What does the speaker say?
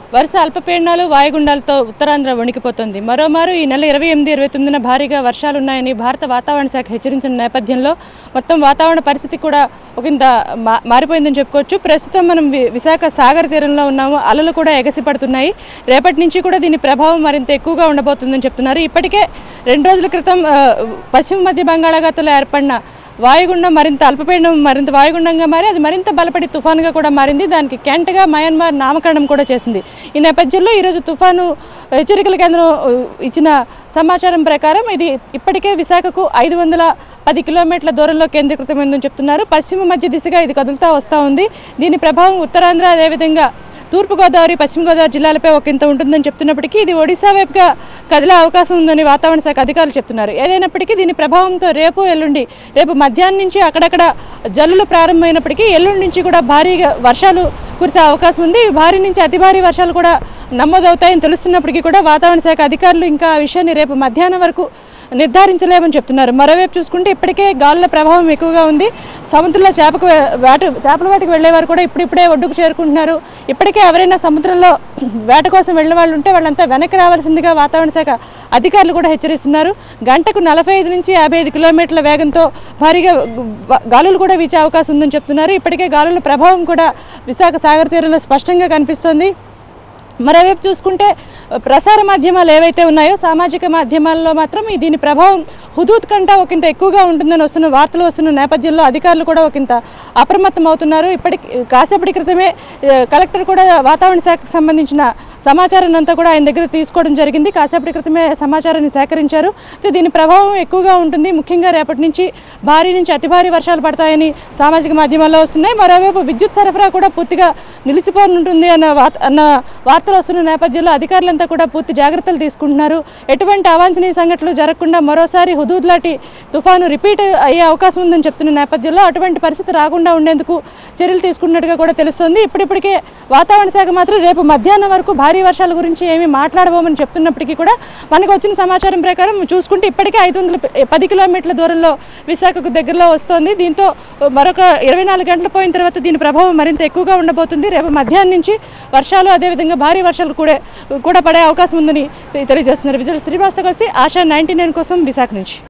వరుస అల్పపీడనాలు వాయుగుండాలతో ఉత్తరాంధ్ర వణికిపోతోంది మరోమారు ఈ నెల ఇరవై ఎనిమిది ఇరవై తొమ్మిదిన భారీగా వర్షాలున్నాయని భారత వాతావరణ శాఖ హెచ్చరించిన నేపథ్యంలో మొత్తం వాతావరణ పరిస్థితి కూడా ఒకంత మా మారిపోయిందని చెప్పుకోవచ్చు ప్రస్తుతం మనం వి- విశాఖ సాగర్ తీరంలో ఉన్నాము అలలు కూడా ఎగసిపడుతున్నాయి రేపటి నుంచి కూడా దీని ప్రభావం మరింత ఎక్కువగా ఉండబోతుందని చెప్తున్నారు ఇప్పటికే రెండు రోజుల క్రితం ఆ, పశ్చిమ మధ్య బంగాళాఖాతంలో ఏర్పడిన వాయుగుండం మరింత అల్పపీడనం మరింత వాయుగుండంగా మారి అది మరింత బలపడి తుఫానుగా కూడా మారింది దానికి కెంట్గా మయన్మార్ నామకరణం కూడా చేసింది ఈ నేపథ్యంలో ఈరోజు తుఫాను హెచ్చరికల కేంద్రం ఉ, ఇచ్చిన సమాచారం ప్రకారం ఇది ఇప్పటికే విశాఖకు ఐదు వందల పది కిలోమీటర్ల దూరంలో కేంద్రీకృతమైందని చెప్తున్నారు పశ్చిమ మధ్య దిశగా ఇది కదులుతూ వస్తూ ఉంది దీని ప్రభావం ఉత్తరాంధ్ర అదేవిధంగా తూర్పుగోదావరి పశ్చిమ గోదావరి జిల్లాలపై ఒక ఇంత ఉంటుందని చెప్తున్నప్పటికీ ఇది ఒడిశా వైపుగా కదిలే అవకాశం ఉందని వాతావరణ శాఖ అధికారులు చెప్తున్నారు ఏదైనప్పటికీ దీని ప్రభావంతో రేపు ఎల్లుండి రేపు మధ్యాహ్నం నుంచి అక్కడక్కడ జల్లులు ప్రారంభమైనప్పటికీ ఎల్లుండి నుంచి కూడా భారీగా వర్షాలు కురిసే అవకాశం ఉంది భారీ నుంచి అతి భారీ వర్షాలు కూడా నమోదవుతాయని తెలుస్తున్నప్పటికీ కూడా వాతావరణ శాఖ అధికారులు ఇంకా ఆ విషయాన్ని రేపు మధ్యాహ్నం వరకు నిర్ధారించలేమని చెప్తున్నారు మరోవైపు చూసుకుంటే ఇప్పటికే గాలుల ప్రభావం ఎక్కువగా ఉంది సముద్రంలో చేపకు వే- వేట చేపల వేటకు వెళ్ళేవారు కూడా ఇప్పుడిప్పుడే ఒడ్డుకు చేరుకుంటున్నారు ఇప్పటికే ఎవరైనా సముద్రంలో వేట కోసం వెళ్ళిన వాళ్ళు ఉంటే వాళ్ళంతా వెనక్కి రావాల్సిందిగా వాతావరణ శాఖ అధికారులు కూడా హెచ్చరిస్తున్నారు గంటకు నలభై ఐదు నుంచి యాభై ఐదు కిలోమీటర్ల వేగంతో భారీగా గు- గాలులు కూడా వీచే అవకాశం ఉందని చెప్తున్నారు ఇప్పటికే గాలుల ప్రభావం కూడా విశాఖ సాగర్ తీరంలో స్పష్టంగా కనిపిస్తోంది మరోవైపు చూసుకుంటే ప్రసార మాధ్యమాలు ఏవైతే ఉన్నాయో సామాజిక మాధ్యమాల్లో మాత్రం ఈ దీని ప్రభావం హుదూద్ కంటే ఒకంత ఎక్కువగా ఉంటుందని వస్తున్న వార్తలు వస్తున్న నేపథ్యంలో అధికారులు కూడా ఒకంత అప్రమత్తం అవుతున్నారు ఇప్పటికి కాసేపటి క్రితమే ఆ, కలెక్టర్ కూడా వాతావరణ శాఖకు సంబంధించిన సమాచారాన్ని అంతా కూడా ఆయన దగ్గర తీసుకోవడం జరిగింది కాసేపటి క్రితమే సమాచారాన్ని సేకరించారు అయితే దీని ప్రభావం ఎక్కువగా ఉంటుంది ముఖ్యంగా రేపటి నుంచి భారీ నుంచి అతి భారీ వర్షాలు పడతాయని సామాజిక మాధ్యమాల్లో వస్తున్నాయి మరోవైపు విద్యుత్ సరఫరా కూడా పూర్తిగా నిలిచిపోనుంటుంది అన్న వాత అన్న వార్తలు వస్తున్న నేపథ్యంలో అధికారులంతా కూడా పూర్తి జాగ్రత్తలు తీసుకుంటున్నారు ఎటువంటి అవాంఛనీయ సంఘటనలు జరగకుండా మరోసారి హుదూద్ లాంటి తుఫాను రిపీట్ అయ్యే అవకాశం ఉందని చెప్తున్న నేపథ్యంలో అటువంటి పరిస్థితి రాకుండా ఉండేందుకు చర్యలు తీసుకున్నట్టుగా కూడా తెలుస్తోంది ఇప్పటిప్పటికే వాతావరణ శాఖ మాత్రం రేపు మధ్యాహ్నం వరకు భారీ వర్షాల గురించి ఏమీ మాట్లాడబోమని చెప్తున్నప్పటికీ కూడా మనకు వచ్చిన సమాచారం ప్రకారం చూసుకుంటే ఇప్పటికే ఐదు వందల పది కిలోమీటర్ల దూరంలో విశాఖకు దగ్గరలో వస్తోంది దీంతో మరొక ఇరవై నాలుగు గంటలు పోయిన తర్వాత దీని ప్రభావం మరింత ఎక్కువగా ఉండబోతుంది రేపు మధ్యాహ్నం నుంచి వర్షాలు అదేవిధంగా భారీ వర్షాలు కూడా కూడా పడే అవకాశం ఉందని తెలియజేస్తున్నారు విజయ శ్రీవాస్తవ కలిసి ఆశా నైన్టీ నైన్ కోసం విశాఖ నుంచి